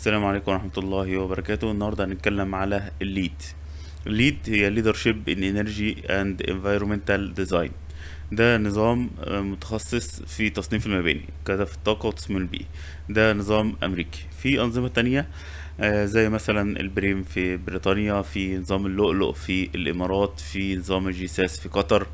السلام عليكم ورحمة الله وبركاته النهاردة هنتكلم على الليد الليد هي leadership in energy and environmental design ده نظام آه، متخصص في تصنيف المباني كذا في الطاقة والتصميم البيئي ده نظام أمريكي في أنظمة تانية آه، زي مثلا البريم في بريطانيا في نظام اللؤلؤ في الإمارات في نظام الجيساس في قطر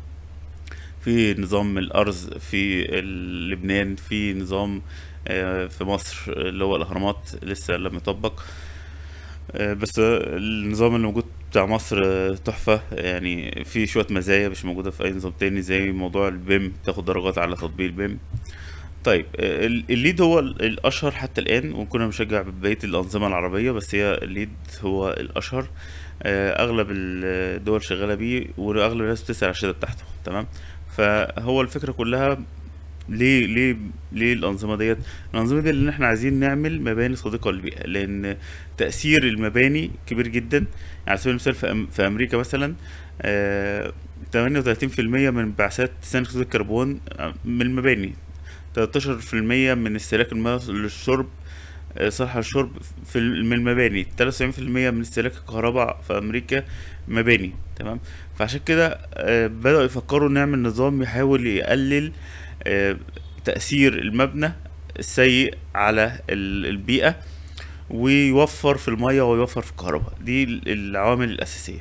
في نظام الأرز في لبنان في نظام آه، في مصر اللي هو الأهرامات لسه لم يطبق آه، بس النظام اللي موجود بتاع مصر آه، تحفة يعني في شوية مزايا مش موجودة في أي نظام تاني زي موضوع البيم تاخد درجات على تطبيق البيم طيب آه، ال- الليد هو ال- الأشهر حتى الآن وكنا بنشجع بقية الأنظمة العربية بس هي الليد هو الأشهر آه، أغلب الدول شغالة بيه وأغلب الناس بتسأل على الشهادة بتاعته تمام فهو الفكرة كلها ليه ليه ليه الأنظمة ديت؟ الأنظمة دي اللي احنا عايزين نعمل مباني صديقة للبيئة لأن تأثير المباني كبير جدا يعني على سبيل المثال في, أم في أمريكا مثلا آه، 38% من انبعاثات ثاني أكسيد الكربون آه، من المباني 13% من استهلاك الماء للشرب آه، صالحة للشرب في ال- من المباني 93% من استهلاك الكهرباء في أمريكا مباني تمام فعشان كده آه، بدأوا يفكروا نعمل نظام يحاول يقلل آه، تأثير المبنى السيء على ال- البيئة ويوفر في المية ويوفر في الكهرباء دي ال- العوامل الأساسية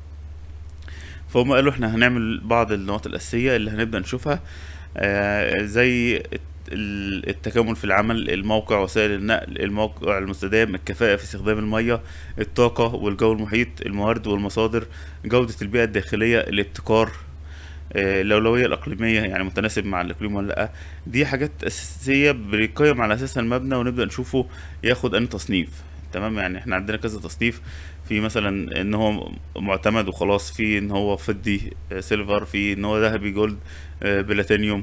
فهم قالوا احنا هنعمل بعض النقط الأساسية اللي هنبدأ نشوفها آه، زي الت- ال- التكامل في العمل الموقع وسائل النقل الموقع المستدام الكفاءة في استخدام المية الطاقة والجو المحيط الموارد والمصادر جودة البيئة الداخلية الابتكار آه، الأولوية الإقليمية يعني متناسب مع الإقليم ولا لأ دي حاجات أساسية بنقيم على أساسها المبنى ونبدأ نشوفه ياخد أنهي تصنيف تمام يعني احنا عندنا كذا تصنيف في مثلا ان هو معتمد وخلاص في ان هو فضي آه، سيلفر في ان هو ذهبي جولد آه، بلاتينيوم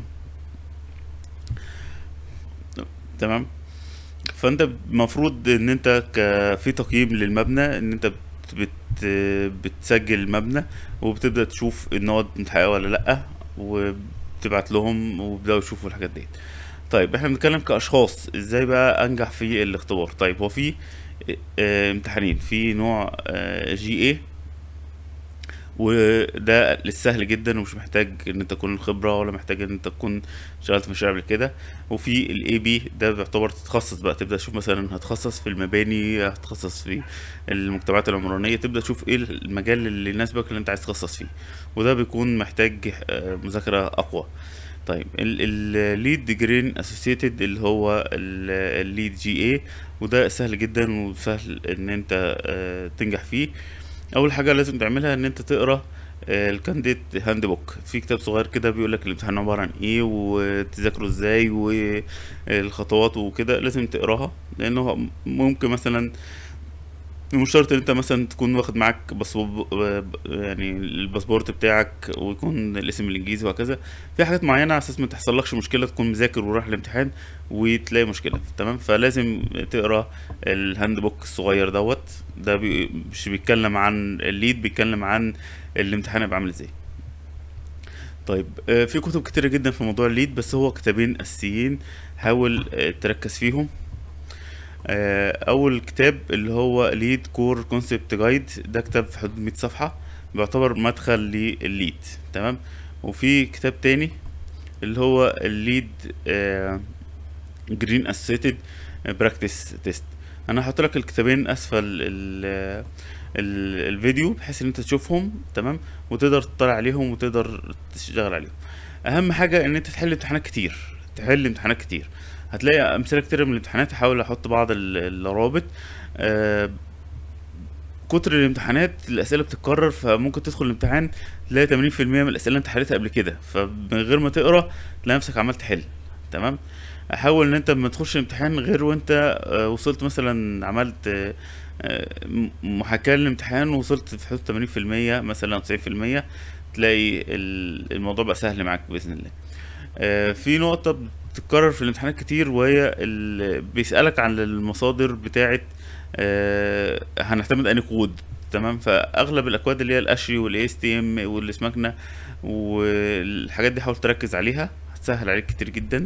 تمام فانت المفروض ان انت ك... في تقييم للمبنى ان انت بت... بت... بتسجل المبنى وبتبدا تشوف ان هو متحقق ولا لا وبتبعت لهم وبيبداوا يشوفوا الحاجات دي طيب احنا بنتكلم كاشخاص ازاي بقى انجح في الاختبار طيب هو في اه امتحانين في نوع اه جي اي وده للسهل جدا ومش محتاج ان انت تكون خبرة ولا محتاج ان انت تكون اشتغلت في مشاريع قبل كده وفي الاي بي ده بيعتبر تتخصص بقى تبدا تشوف مثلا هتخصص في المباني هتخصص في المجتمعات العمرانية تبدا تشوف ايه المجال اللي يناسبك اللي انت عايز تخصص فيه وده بيكون محتاج آه، مذاكرة اقوى طيب الليد جرين اسوسيتد اللي هو الليد جي اي وده سهل جدا وسهل ان انت آه، تنجح فيه اول حاجه لازم تعملها ان انت تقرا الكانديد هاند بوك في كتاب صغير كده بيقول لك الامتحان عباره عن ايه وتذاكره ازاي والخطوات وكده لازم تقراها لانه ممكن مثلا مش شرط ان انت مثلا تكون واخد معاك باسبور يعني الباسبورت بتاعك ويكون الاسم الانجليزي وهكذا في حاجات معينه على اساس ما تحصلكش مشكله تكون مذاكر ورايح الامتحان وتلاقي مشكله تمام فلازم تقرا الهاند بوك الصغير دوت ده بي مش بيتكلم عن الليد بيتكلم عن الامتحان هيبقى عامل ازاي طيب آه، في كتب كتيرة جدا في موضوع الليد بس هو كتابين أساسيين حاول آه، تركز فيهم آه، أول كتاب اللي هو ليد كور كونسبت جايد ده كتاب في حدود 100 صفحة بيعتبر مدخل للليد تمام وفي كتاب تاني اللي هو الليد جرين اسوسيتد براكتس تيست انا هحط لك الكتابين اسفل ال ال الفيديو بحيث ان انت تشوفهم تمام وتقدر تطلع عليهم وتقدر تشتغل عليهم اهم حاجه ان انت تحل امتحانات كتير تحل امتحانات كتير هتلاقي امثله كتير من الامتحانات هحاول احط بعض ال- الروابط آه، كتر الامتحانات الاسئله بتتكرر فممكن تدخل الامتحان تلاقي 80% من الاسئله اللي انت حليتها قبل كده فمن غير ما تقرا تلاقي نفسك عمال تحل تمام حاول ان انت ما تخش الامتحان غير وانت آه، وصلت مثلا عملت آه، آه، م- محاكاة للامتحان ووصلت في حدود 80% مثلا 90% تلاقي ال- الموضوع بقى سهل معاك بإذن الله آه، في نقطة بتتكرر في الامتحانات كتير وهي ال- بيسألك عن المصادر بتاعة آه، هنعتمد انهي كود تمام فاغلب الاكواد اللي هي الاشري والاي اس تي ام والسماكنا والحاجات دي حاول تركز عليها هتسهل عليك كتير جدا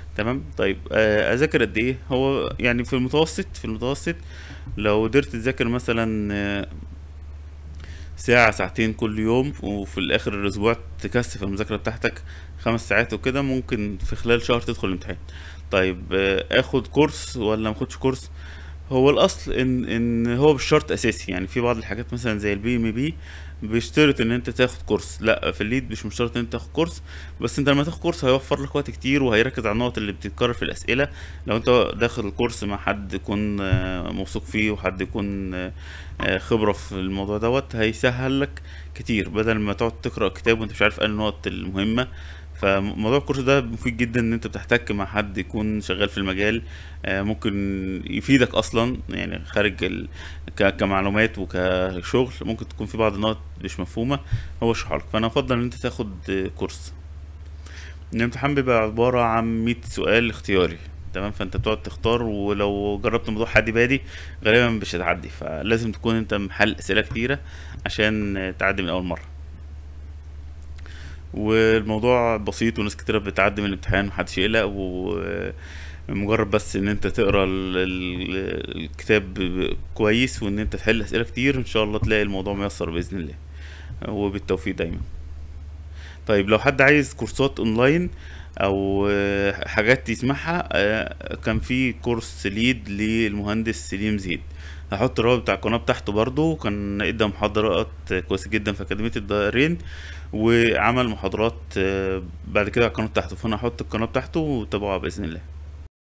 تمام طيب آه، اذاكر قد ايه هو يعني في المتوسط في المتوسط لو قدرت تذاكر مثلا آه، ساعة ساعتين كل يوم وفي الآخر الأسبوع تكثف المذاكرة بتاعتك خمس ساعات وكده ممكن في خلال شهر تدخل الامتحان طيب آه، اخد كورس ولا ماخدش كورس هو الأصل إن إن هو مش شرط أساسي يعني في بعض الحاجات مثلا زي البي ام بي بيشترط إن أنت تاخد كورس لا في الليد مش مشترط إن أنت تاخد كورس بس أنت لما تاخد كورس هيوفر لك وقت كتير وهيركز على النقط اللي بتتكرر في الأسئلة لو أنت داخل الكورس مع حد يكون آه، موثوق فيه وحد يكون آه، آه، خبرة في الموضوع دوت هيسهل لك كتير بدل ما تقعد تقرأ كتاب وانت مش عارف ايه النقط المهمة فموضوع الكورس ده مفيد جدا ان انت بتحتك مع حد يكون شغال في المجال آه، ممكن يفيدك اصلا يعني خارج ال... ك... كمعلومات وكشغل ممكن تكون في بعض النقط مش مفهومة هو يشرحها لك فانا افضل ان انت تاخد آه، كورس الامتحان بيبقى عبارة عن 100 سؤال اختياري تمام فانت بتقعد تختار ولو جربت موضوع حد بادي غالبا مش هتعدي فلازم تكون انت محل اسئله كتيره عشان تعدي من اول مره والموضوع بسيط وناس كتيرة بتعدي من الامتحان محدش يقلق ومجرد بس ان انت تقرا ال- ال- الكتاب ب- كويس وان انت تحل اسئله كتير ان شاء الله تلاقي الموضوع ميسر باذن الله وبالتوفيق دايما طيب لو حد عايز كورسات اونلاين او آه، حاجات يسمعها آه، كان في كورس ليد للمهندس سليم زيد هحط الرابط بتاع القناة بتاعته برضو كان ادى محاضرات كويسة جدا في أكاديمية الدارين وعمل محاضرات آه، بعد كده على القناة بتاعته فأنا هحط القناة بتاعته وتابعوها بإذن الله